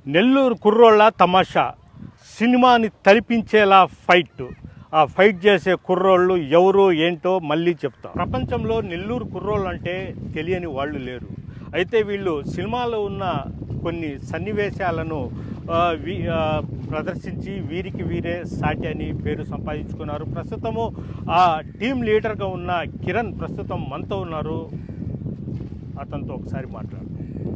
నెల్లూరు కుర్రోళ్ళ తమాషా సినిమాని తలిపించేలా ఫైట్ ఆ ఫైట్ చేసే కుర్రోళ్ళు ఎవరు ఏంటో మళ్ళీ చెప్తా ప్రపంచంలో నెల్లూరు కుర్రోళ్ళు అంటే తెలియని వాళ్ళు లేరు అయితే వీళ్ళు సినిమాలో ఉన్న కొన్ని సన్నివేశాలను ఆ, వీ- ఆ, ప్రదర్శించి వీరికి వీరే సాటి అని పేరు సంపాదించుకున్నారు ప్రస్తుతము ఆ టీం లీడర్గా ఉన్న కిరణ్ ప్రస్తుతం మనతో ఉన్నారు అతనితో ఒకసారి మాట్లాడు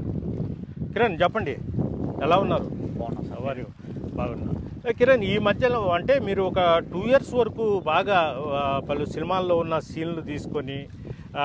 కిరణ్ చెప్పండి ఎలా ఉన్నారు బాగున్నాం సార్ ఎవరు బాగున్నా ఏ, కిరణ్ ఈ మధ్యలో అంటే మీరు ఒక టూ ఇయర్స్ వరకు బాగా ఆ, పలు సినిమాల్లో ఉన్న సీన్లు తీసుకొని ఆ,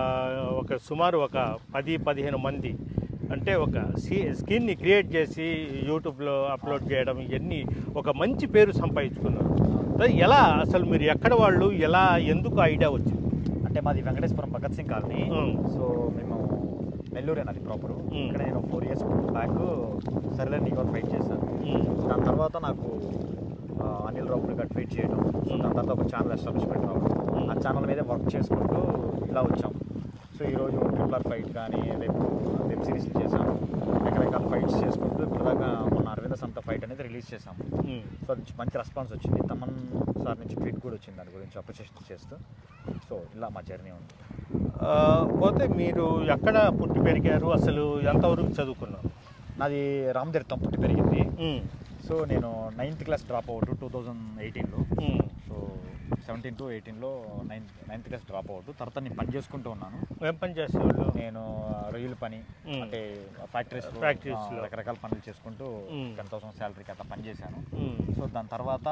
ఒక సుమారు ఒక పది పదిహేను మంది అంటే ఒక సీ స్క్రీన్ని క్రియేట్ చేసి యూట్యూబ్లో అప్లోడ్ చేయడం ఇవన్నీ ఒక మంచి పేరు సంపాదించుకున్నారు అది ఎలా అసలు మీరు ఎక్కడ వాళ్ళు ఎలా ఎందుకు ఐడియా వచ్చింది అంటే మాది వెంకటేశ్వరం భగత్ సింగ్ కాలనీ మ్మ్. సో మేము నెల్లూరే నాది ప్రాపర్ మ్మ్. ఇక్కడ నేను ఫోర్ ఇయర్స్ బ్యాక్ సరేలే నీకు ఫైట్ చేశాను ఉమ్, దాని తర్వాత నాకు ఆ, అనిల్ రావుని గట్ ఫైట్ చేయడం సో దాని తర్వాత ఒక ఛానల్ ఎస్టాబ్లిష్మెంట్ రావడం ఆ ఛానల్ మీదే వర్క్ చేసుకుంటూ ఇలా వచ్చాం సో ఈరోజు ట్రిపులర్ ఫైట్ కానీ రేపు వెబ్ సిరీస్లు చేసాము రకరకాల ఫైట్స్ చేసుకుంటూ ఇప్పటిదాకా మొన్న అరవింద సంత ఫైట్ అనేది రిలీజ్ చేసాము ఉమ్. సో అది మంచి రెస్పాన్స్ వచ్చింది తమన్ సార్ నుంచి ట్వీట్ కూడా వచ్చింది దాని గురించి అప్రిషియేషన్ చేస్తూ సో ఇలా మా జర్నీ ఉంది ఆ, పోతే మీరు ఎక్కడ పుట్టి పెరిగారు అసలు ఎంతవరకు చదువుకున్నారు నాది రామతీర్థం పుట్టి పెరిగింది ఉమ్, సో నేను ninth class drop out two thousand ఎయిటీన్లో ఉమ్. సో సెవెంటీన్ టు ఎయిటీన్లో ninth ninth class drop out తర్వాత నేను పని చేసుకుంటూ ఉన్నాను ఏం పని చేసేవాళ్ళు నేను రొయ్యల పని మ్మ్. అంటే ఫ్యాక్టరీస్ Factories లో. రకరకాల పనులు చేసుకుంటూ మ్మ్. టెన్ థౌసండ్ శాలరీకి అట్లా పని చేశాను ఉమ్, సో దాని తర్వాత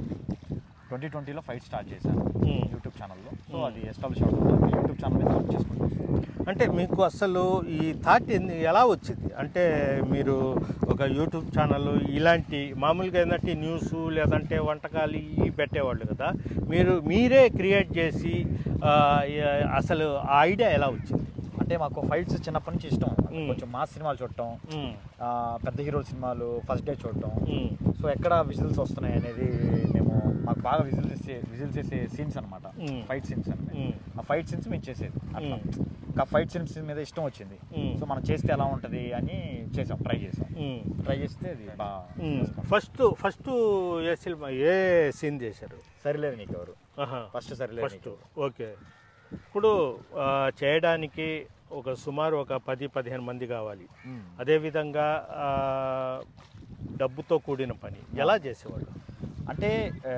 ట్వంటీ ట్వంటీలో ఫైట్ స్టార్ట్ చేశాను మ్మ్. యూట్యూబ్ ఛానల్లో సో మ్మ్. అది ఎస్టాబ్లిష్ అవుతుంది యూట్యూబ్ ఛానల్ మీద వర్క్ చేసుకుంటూ వస్తున్నాను. అంటే మీకు అసలు ఈ థాట్ ఎందు- ఎలా వచ్చింది అంటే మీరు ఒక యూట్యూబ్ ఛానల్ ఇలాంటి మామూలుగా ఏంటంటే న్యూస్ లేదంటే వంటకాలు ఇవి పెట్టేవాళ్ళు కదా మీరు మీరే క్రియేట్ చేసి ఆ, ఏ- అసలు ఆ ఐడియా ఎలా వచ్చింది అంటే మాకు ఫైట్స్ చిన్నప్పటి నుంచి ఇష్టం మ్మ్. కొంచెం మాస్ సినిమాలు చూడటం ఉమ్, ఆ, పెద్ద హీరోల సినిమాలు ఫస్ట్ డే చూడటం ఉమ్, సో ఎక్కడ విజిల్స్ వస్తున్నాయి అనేది మేము మాకు బాగా విజిల్స్ చేసే విజిల్స్ చేసే సీన్స్ అనమాట మ్మ్. ఫైట్ సీన్స్ అని ఉమ్, ఆ ఫైట్ సీన్స్ మేము చేసేది అట్లా మ్మ్. ఇంకా ఫైట్ సీన్స్ మీద ఇష్టం వచ్చింది మ్మ్. సో మనం చేస్తే ఎలా ఉంటుంది అని చేసాం ట్రై చేసాం ఉమ్. ట్రై చేస్తే అది బాగా ఉమ్. ఫస్ట్ ఫస్ట్ ఏ సినిమా ఏ సీన్ చేశారు సరిలేదు నీకు ఎవరు ఆహా. ఫస్ట్ సరిలేదు ఫస్ట్ నీకు ఓకే ఇప్పుడు ఆ, చేయడానికి ఒక సుమారు ఒక పది పదిహేను మంది కావాలి మ్మ్. అదేవిధంగా ఆ, డబ్బుతో కూడిన పని ఎలా చేసేవాళ్ళు అంటే ఆ,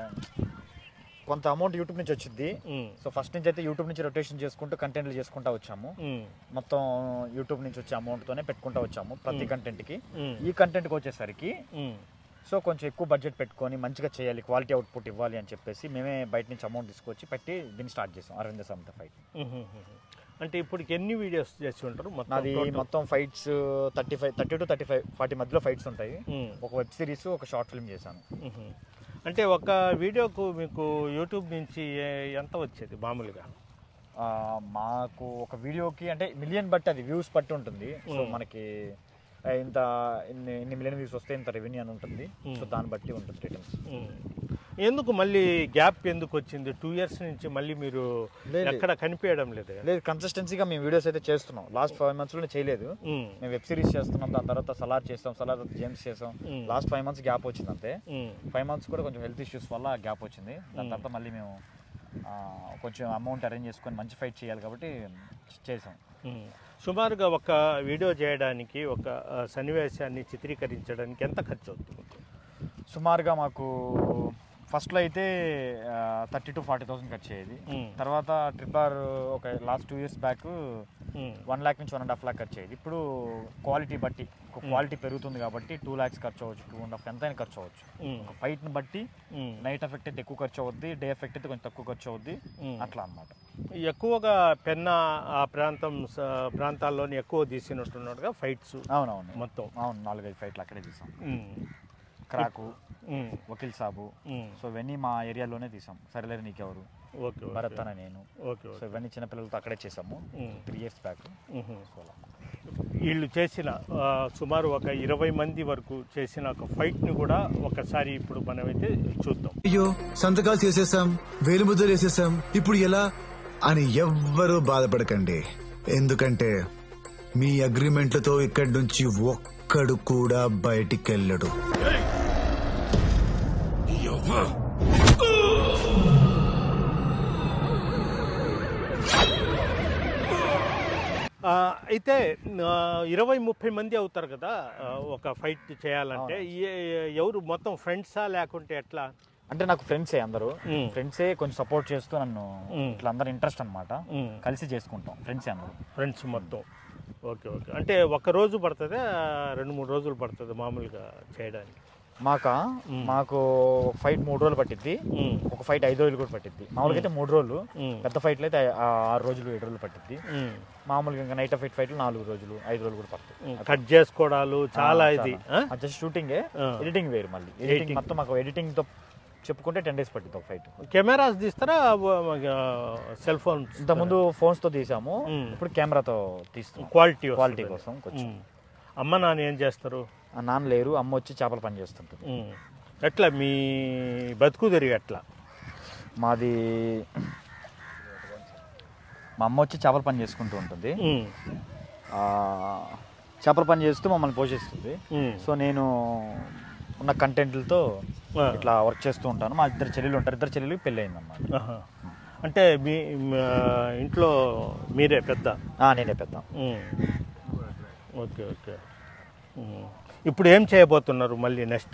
కొంత అమౌంట్ యూట్యూబ్ నుంచి వచ్చింది ఉమ్, సో ఫస్ట్ నుంచి అయితే యూట్యూబ్ నుంచి రొటేషన్ చేసుకుంటూ కంటెంట్లు చేసుకుంటూ వచ్చాము ఉమ్, మొత్తం యూట్యూబ్ నుంచి వచ్చే అమౌంట్తోనే పెట్టుకుంటూ వచ్చాము ప్రతి మ్మ్. కంటెంట్కి ఉమ్, ఈ కంటెంట్కి వచ్చేసరికి ఉమ్, సో కొంచెం ఎక్కువ బడ్జెట్ పెట్టుకొని మంచిగా చేయాలి క్వాలిటీ అవుట్పుట్ ఇవ్వాలి అని చెప్పేసి మేమే బయట నుంచి అమౌంట్ తీసుకొచ్చి పెట్టి దీన్ని స్టార్ట్ చేసాం అరవింద సమత ఫైట్ ఉమ్, ఉమ్, ఉమ్. అంటే ఇప్పటికి ఎన్ని వీడియోస్ చేసి ఉంటారు మొత్తం నాది total? మొత్తం fights thirty five thirty two thirty five forty మధ్యలో ఫైట్స్ ఉంటాయి ఉమ్, ఒక వెబ్ సిరీస్ ఒక షార్ట్ ఫిల్మ్ చేశాను ఉమ్. అంటే ఒక వీడియోకు మీకు యూట్యూబ్ నుంచి ఏ- ఎంత వచ్చేది మామూలుగా ఆ, మాకు ఒక వీడియోకి అంటే మిలియన్ బట్టి అది వ్యూస్ బట్టి ఉంటుంది సో మ్మ్. మనకి ఆ, ఇంత ఇన్ని ఇన్ని మిలియన్ వ్యూస్ వస్తే ఇంత రెవెన్యూ అని ఉంటుంది మ్మ్. సో దాన్ని బట్టి ఉంటుంది రిటర్న్స్ ఉమ్. ఎందుకు మళ్ళీ గ్యాప్ ఎందుకు వచ్చింది టూ ఇయర్స్ నుంచి మళ్ళీ మీరు లేదు. ఎక్కడ కనిపించడం లేదు లేదు కన్సిస్టెన్సీగా మేము వీడియోస్ అయితే చేస్తున్నాం లాస్ట్ ఫైవ్ మంత్స్లో చేయలేదు ఉమ్, మేము వెబ్ సిరీస్ చేస్తున్నాం దాని తర్వాత సలార్ చేస్తాం సలార్ తర్వాత జేమ్స్ చేసాం మ్మ్. లాస్ట్ ఫైవ్ మంత్స్ గ్యాప్ వచ్చింది అంతే ఉమ్, ఫైవ్ మంత్స్ కూడా కొంచెం హెల్త్ ఇష్యూస్ వల్ల గ్యాప్ వచ్చింది దాని మ్మ్. తర్వాత మళ్ళీ మేము ఆ, కొంచెం అమౌంట్ అరేంజ్ చేసుకొని మంచి ఫైట్ చేయాలి కాబట్టి చేసాం ఉమ్. సుమారుగా ఒక వీడియో చేయడానికి ఒక ఆ, సన్నివేశాన్ని చిత్రీకరించడానికి ఎంత ఖర్చు అవుతుంది సుమారుగా మాకు ఫస్ట్లో అయితే థర్టీ టు ఫార్టీ థౌసండ్ ఖర్చు అయ్యేది మ్మ్. తర్వాత ట్రిప్ఆర్ ఒక last two years back um, one lakh నుంచి వన్ అండ్ హాఫ్ ల్యాక్ ఖర్చు అయ్యేది ఇప్పుడు క్వాలిటీ బట్టి క్వాలిటీ పెరుగుతుంది కాబట్టి టూ ల్యాక్స్ ఖర్చు అవ్వచ్చు టూ అండ్ హాఫ్ ఎంతైనా ఖర్చు అవ్వచ్చు ఉమ్, ఒక ఫైట్ని బట్టి ఉమ్, నైట్ ఎఫెక్ట్ అయితే ఎక్కువ ఖర్చు అవుద్ది డే ఎఫెక్ట్ అయితే కొంచెం తక్కువ ఖర్చు అవుద్ది ఉమ్. అట్లా అన్నమాట ఎక్కువగా పెన్నా ఆ ప్రాంతం స- ప్రాంతాల్లోని ఎక్కువ తీసినట్టున్నాడుగా ఫైట్స్ అవునవును మొత్తం అవును నాలుగైదు ఫైట్లు అక్కడే తీసాం ఉమ్, క్రాకు ఉమ్, వకీల్ సాబు ఉమ్. సో ఇవన్నీ మా ఏరియాలోనే తీసాం సరేలేదు నీకెవరు ఓకే ఓకే. భరత్ అనే నేను ఓకే సో ఓకే ఇవన్నీ చిన్నపిల్లలతో అక్కడే చేసాము ఉమ్, త్రీ ఇయర్స్ బ్యాక్ ఉహు. సో అలా వీళ్ళు చేసిన ఆ, సుమారు ఒక ఇరవై మంది వరకు చేసిన ఒక ఫైట్ని కూడా ఒకసారి ఇప్పుడు మనమైతే చూద్దాం అయ్యో సంతకాలు చేసేసాం వేలుముద్రలు వేసేసాం ఇప్పుడు ఎలా అని ఎవ్వరూ బాధపడకండి ఎందుకంటే మీ అగ్రిమెంట్లతో ఇక్కడి నుంచి ఒక్క ఒక్కడు కూడా బయటికెళ్ళడు ఆ, అయితే ఆ, ఇరవై ముప్పై మంది అవుతారు కదా ఆ, ఒక ఫైట్ చేయాలంటే ఏ- ఎవరు మొత్తం ఫ్రెండ్సా లేకుంటే ఎట్లా అంటే నాకు ఫ్రెండ్సే అందరూ మ్మ్. ఫ్రెండ్సే కొంచెం సపోర్ట్ చేస్తూ నన్ను మ్మ్. ఇట్లా అందరు ఇంట్రెస్ట్ అనమాట మ్మ్. కలిసి చేసుకుంటాం ఫ్రెండ్సే అందరూ ఫ్రెండ్స్ మొత్తం ఓకే ఓకే అంటే ఒక రోజు పడుతుందా రెండు మూడు రోజులు పడుతుంది మామూలుగా చేయడానికి మాక మాకు ఒక ఫైట్ మూడు రోజులు పట్టిద్ది మ్మ్. ఒక ఫైట్ ఐదు రోజులు కూడా పట్టిద్ది మామూలుగా అయితే మూడు రోజులు మ్మ్. పెద్ద ఫైట్లు అయితే ఆ- ఆరు రోజులు ఏడు రోజులు పట్టిద్ది మ్మ్. మామూలుగా ఇంకా నైట్ ఫైట్ ఫైట్లు నాలుగు రోజులు ఐదు రోజులు కూడా పడుతుంది మ్మ్. కట్ చేసుకోవడాలు చాలా ఇది ఆ? జస్ట్ షూటింగే ఆ. ఎడిటింగ్ వేరు మళ్ళీ ఎడిటింగ్ మొత్తం మాకు ఎడిటింగ్ తో చెప్పుకుంటే టెన్ డేస్ పట్టింది ఒక ఫైట్ కెమెరాస్ తీస్తారా సెల్ ఫోన్ ఇంతకుముందు ఫోన్స్ తో తీసాము మ్మ్. ఇప్పుడు కెమెరాతో తీస్తాం క్వాలిటీ క్వాలిటీ కోసం కొంచెం మ్మ్. అమ్మ నాన్న ఏం చేస్తారు ఆ నాన్న లేరు అమ్మ వచ్చి చేపల పని చేస్తుంటుంది మ్మ్. ఎట్లా మీ బతుకు తిరిగి ఎట్లా మాది మా అమ్మ వచ్చి చేపల పని చేసుకుంటూ ఉంటుంది మ్మ్. ఆ, చేపల పని చేస్తూ మమ్మల్ని పోషిస్తుంది మ్మ్. సో నేను ఉన్న కంటెంట్లతో ఆ. ఇట్లా వర్క్ చేస్తూ ఉంటాను మా ఇద్దరు చెల్లెలు ఉంటారు ఇద్దరు చెల్లెలు పెళ్ళి అయిందన్నమాట ఆహా. అంటే మీ మా ఇంట్లో మీరే పెద్ద ఆ, నేనే పెద్ద మ్మ్. ఓకే ఓకే మ్మ్. ఇప్పుడు ఏం చేయబోతున్నారు మళ్ళీ నెక్స్ట్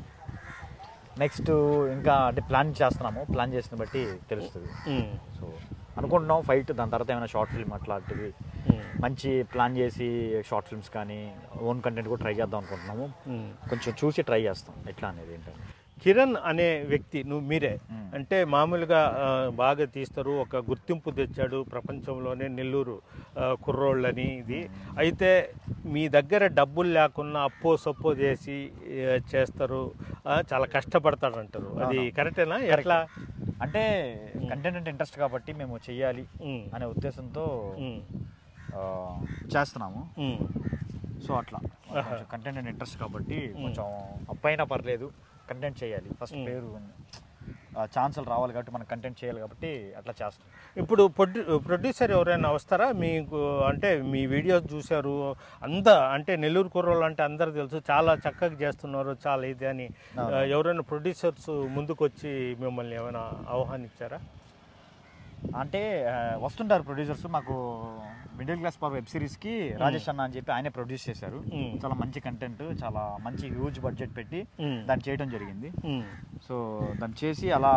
నెక్స్ట్ ఇంకా అంటే ప్లాన్ చేస్తున్నాము ప్లాన్ చేసిన బట్టి తెలుస్తుంది మ్మ్. సో అనుకుంటున్నాం ఫైట్ దాని తర్వాత ఏమైనా షార్ట్ ఫిల్మ్ అట్లాంటివి మ్మ్. మంచి ప్లాన్ చేసి షార్ట్ ఫిల్మ్స్ కానీ ఓన్ కంటెంట్ కూడా ట్రై చేద్దాం అనుకుంటున్నాము మ్మ్. కొంచెం చూసి ట్రై చేస్తాం ఎట్లా అనేది ఏంటంటే కిరణ్ అనే వ్యక్తి నువ్వు మీరే మ్మ్. అంటే మామూలుగా ఆ, బాగా తీస్తారు ఒక గుర్తింపు తెచ్చాడు ప్రపంచంలోనే నెల్లూరు ఆ, కుర్రోళ్ళని ఇది అయితే మీ దగ్గర డబ్బులు లేకున్నా అప్పో సప్పో చేసి ఆ, చేస్తారు ఆ, చాలా కష్టపడతాడు అంటారు అది కరెక్టేనా ఎట్లా అంటే కంటెంట్ అంటే ఇంట్రెస్ట్ కాబట్టి మేము చెయ్యాలి మ్మ్. అనే ఉద్దేశంతో మ్మ్. ఆ, చేస్తున్నాము మ్మ్. సో అట్లా కొంచెం కంటెంట్ అంటే ఇంట్రెస్ట్ కాబట్టి కొంచెం అప్పైనా పర్లేదు కంటెంట్ చేయాలి ఫస్ట్ పేరు ఛాన్సులు రావాలి కాబట్టి మనం కంటెంట్ చేయాలి కాబట్టి అట్లా చేస్తాం ఇప్పుడు ప్రొడ్యూ ప్రొడ్యూసర్ ఎవరైనా వస్తారా మీకు అంటే మీ వీడియోస్ చూశారు అంద అంటే నెల్లూరు కుర్రోళ్ళు అంటే అందరు తెలుసు చాలా చక్కగా చేస్తున్నారు చాలా ఇది అని ఆ, ఎవరైనా ప్రొడ్యూసర్స్ ముందుకు వచ్చి మిమ్మల్ని ఏమైనా ఆహ్వానించారా అంటే ఆ, వస్తుంటారు ప్రొడ్యూసర్స్ మాకు middle class power web series కి రాజేష్ అన్న అని చెప్పి ఆయనే ప్రొడ్యూస్ చేశారు మ్మ్. చాలా మంచి కంటెంట్ చాలా మంచి హ్యూజ్ బడ్జెట్ పెట్టి మ్మ్. దాన్ని చేయడం జరిగింది మ్మ్. సో దాన్ని చేసి అలా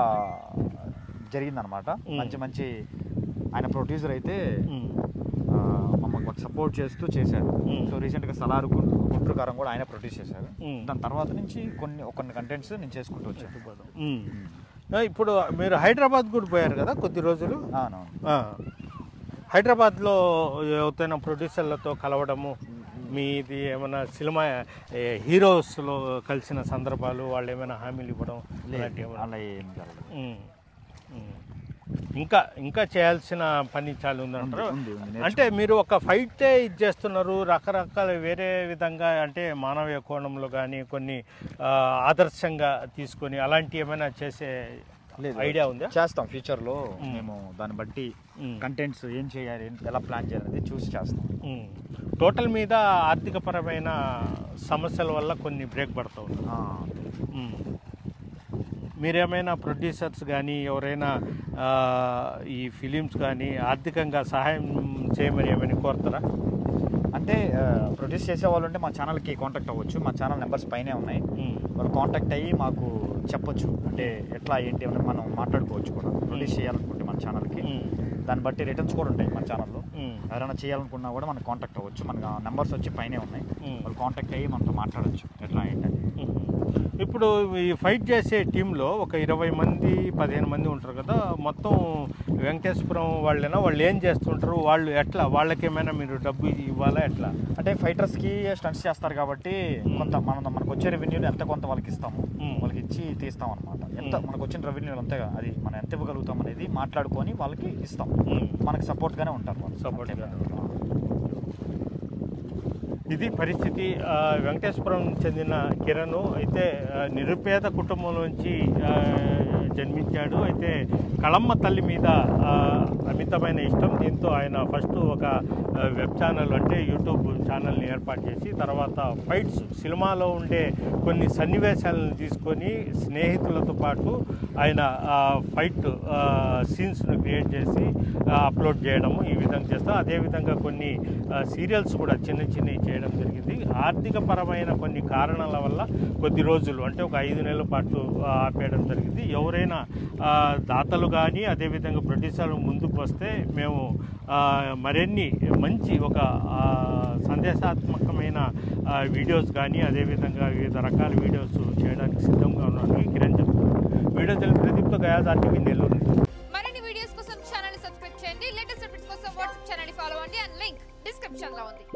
జరిగిందనమాట మంచి మంచి ఆయన ప్రొడ్యూసర్ అయితే మ్మ్. ఆ, మమ్మల్ని మాకు సపోర్ట్ చేస్తూ చేశారు మ్మ్. సో రీసెంట్గా సలారు గుం- గుంటూరు కారం కూడా ఆయన ప్రొడ్యూస్ చేశారు మ్మ్. దాని తర్వాత నుంచి కొన్ని కొన్ని కంటెంట్స్ నేను చేసుకుంటూ వచ్చాను మ్మ్. ఆ, ఇప్పుడు మీరు హైదరాబాద్ కూడా పోయారు కదా కొద్ది రోజులు అవునవును ఆ. హైదరాబాద్లో ఎవరైనా ప్రొడ్యూసర్లతో కలవడము మీది ఏమైనా సినిమా ఏ, హీరోస్లో కలిసిన సందర్భాలు వాళ్ళు ఏమైనా హామీలు ఇవ్వడం అలాంటివి ఏమైనా అలా ఏం జరగలేదు ఉమ్. ఉమ్. ఇంకా ఇంకా చేయాల్సిన పని చాలా ఉందంటారు ఉంది, ఉంది, అంటే మీరు ఒక ఫైటే ఇది చేస్తున్నారు రకరకాల వేరే విధంగా అంటే మానవీయ కోణంలో కానీ కొన్ని ఆ, ఆదర్శంగా తీసుకొని అలాంటి ఏమైనా చేసే లేదు. ఐడియా ఉందా చేస్తాం ఫ్యూచర్లో మేము దాన్ని బట్టి మ్మ్. కంటెంట్స్ ఏం చేయాలి ఏం- ఎలా ప్లాన్ చేయాలి అనేది చూసి చేస్తాం ఉమ్. టోటల్ మీద ఆర్థికపరమైన సమస్యల వల్ల కొన్ని బ్రేక్ పడతా ఉన్నాయి ఆ, ఉమ్. మీరేమైనా ప్రొడ్యూసర్స్ కానీ ఎవరైనా ఆ, ఈ ఫిలిమ్స్ కానీ ఆర్థికంగా సహాయం చేయమని ఏమైనా కోరుతారా అంటే ప్రొడ్యూస్ చేసే వాళ్ళు ఉంటే మా ఛానల్కి కాంటాక్ట్ అవ్వచ్చు మా ఛానల్ నెంబర్స్ పైనే ఉన్నాయి ఉమ్. వాళ్ళు కాంటాక్ట్ అయ్యి మాకు చెప్పొచ్చు అంటే ఎట్లా ఏంటి అని మనం మాట్లాడుకోవచ్చు కూడా ప్రొడ్యూస్ చేయాలనుకుంటే మన ఛానల్కి ఉమ్. దాన్ని బట్టి రిటర్న్స్ కూడా ఉంటాయి మన ఛానల్లో ఉమ్. ఎవరైనా చేయాలనుకున్నా కూడా మనకు కాంటాక్ట్ అవ్వచ్చు మన నెంబర్స్ వచ్చి పైనే ఉన్నాయి ఉమ్. వాళ్ళు కాంటాక్ట్ అయ్యి మనతో మాట్లాడొచ్చు ఎట్లా ఏంటని ఉమ్. ఇప్పుడు ఈ ఫైట్ చేసే టీంలో ఒక ఇరవై మంది పదిహేను మంది ఉంటారు కదా మొత్తం వెంకటేశ్వరం వాళ్ళైనా వాళ్ళు ఏం చేస్తుంటారు వాళ్ళు ఎట్లా వాళ్ళకి ఏమైనా మీరు డబ్బు ఇవ్వాలా ఎట్లా అంటే ఫైటర్స్కి స్టంట్స్ చేస్తారు కాబట్టి కొంత మనం మనకు వచ్చే రెవెన్యూలు ఎంత కొంత వాళ్ళకి ఇస్తాము మ్మ్. వాళ్ళకి ఇచ్చి తీస్తాం అనమాట ఎంత మనకు వచ్చిన రెవెన్యూలు అంతే అది మనం ఎంత ఇవ్వగలుగుతాం అనేది మాట్లాడుకొని వాళ్ళకి ఇస్తాం మ్మ్. మనకి సపోర్ట్గానే ఉంటారు వాళ్ళు Support అంతే. గానే ఇది పరిస్థితి ఆ, వెంకటేశ్వరం చెందిన కిరణ్ అయితే ఆ, నిరుపేద కుటుంబం నుంచి ఆ, జన్మించాడు అయితే కళమ్మ తల్లి మీద ఆ, అమితమైన ఇష్టం దీంతో ఆయన ఫస్ట్ ఒక ఆ, వెబ్ ఛానల్ అంటే యూట్యూబ్ ఛానల్ని ఏర్పాటు చేసి తర్వాత ఫైట్స్ సినిమాలో ఉండే కొన్ని సన్నివేశాలను తీసుకొని స్నేహితులతో పాటు ఆయన ఆ, ఫైట్ ఆ, సీన్స్ను క్రియేట్ చేసి ఆ, అప్లోడ్ చేయడము ఈ విధంగా చేస్తాం అదేవిధంగా కొన్ని ఆ, సీరియల్స్ కూడా చిన్న చిన్నవి చేయడం జరిగింది ఆర్థిక పరమైన కొన్ని కారణాల వల్ల కొద్ది రోజులు అంటే ఒక ఐదు నెలల పాటు ఆ, ఆపేయడం జరిగింది ఎవరైనా ఆ, దాతలు కానీ అదేవిధంగా ప్రొడ్యూసర్లు ముందుకు వస్తే మేము ఆ, మరిన్ని మంచి ఒక ఆ, సందేశాత్మకమైన ఆ, వీడియోస్ కానీ అదేవిధంగా వివిధ రకాల వీడియోస్ చేయడానికి సిద్ధంగా ఉన్నాను కిరణ్ చెప్తున్నాను వీడియో తెలిపి ప్రదీప్తో గయాజ్ ఆర్టీవీ నెల్లూరు నుంచి. మరిన్ని వీడియోస్ కోసం ఛానల్ సబ్స్క్రైబ్ చేయండి లేటెస్ట్ అప్డేట్స్ కోసం వాట్సాప్ ఛానల్ ఫాలో అవ్వండి అండ్ లింక్ డిస్క్రిప్షన్ లో ఉంది